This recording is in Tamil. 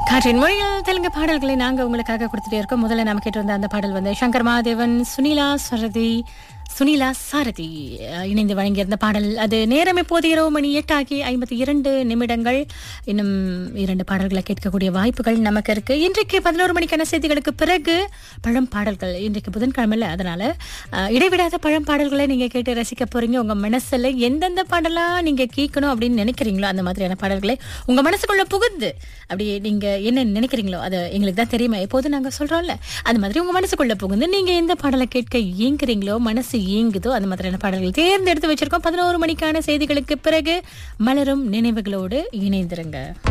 காற்றின் மொழியில் தெலுங்கு பாடல்களை நாங்க உங்களுக்காக கொடுத்துட்டே இருக்கோம் முதல்ல நாம கேட்டு வந்த அந்த பாடல் வந்து சங்கர் மகாதேவன் சுனிலா சரதி சுனிலா சாரதி அஹ், இணைந்து வழங்கியிருந்த பாடல் அது நேரம் இப்போது இரவு மணி எட்டாகி ஐம்பத்தி இரண்டு நிமிடங்கள் இன்னும் இரண்டு பாடல்களை கேட்கக்கூடிய வாய்ப்புகள் நமக்கு இருக்கு இன்றைக்கு பதினோரு மணிக்கான செய்திகளுக்கு பிறகு பழம் பாடல்கள் இன்றைக்கு புதன்கிழமையில் அதனால அஹ், இடைவிடாத பழம் பாடல்களை நீங்க கேட்டு ரசிக்க போறீங்க உங்க மனசுல எந்தெந்த பாடலா நீங்க கேட்கணும் அப்படின்னு நினைக்கிறீங்களோ அந்த மாதிரியான பாடல்களை உங்க மனசுக்குள்ள புகுந்து அப்படி நீங்க என்ன நினைக்கிறீங்களோ அது எங்களுக்கு தான் தெரியுமா எப்போதும் நாங்க சொல்றோம்ல அந்த மாதிரி உங்க மனசுக்குள்ள புகுந்து நீங்க எந்த பாடலை கேட்க ஏங்குறீங்களோ மனசு ஏங்குதோ அந்த மாதிரியான பாடல்கள் தேர்ந்தெடுத்து வச்சிருக்கோம் பதினோரு மணிக்கான செய்திகளுக்கு பிறகு மலரும் நினைவுகளோடு இணைந்திருங்க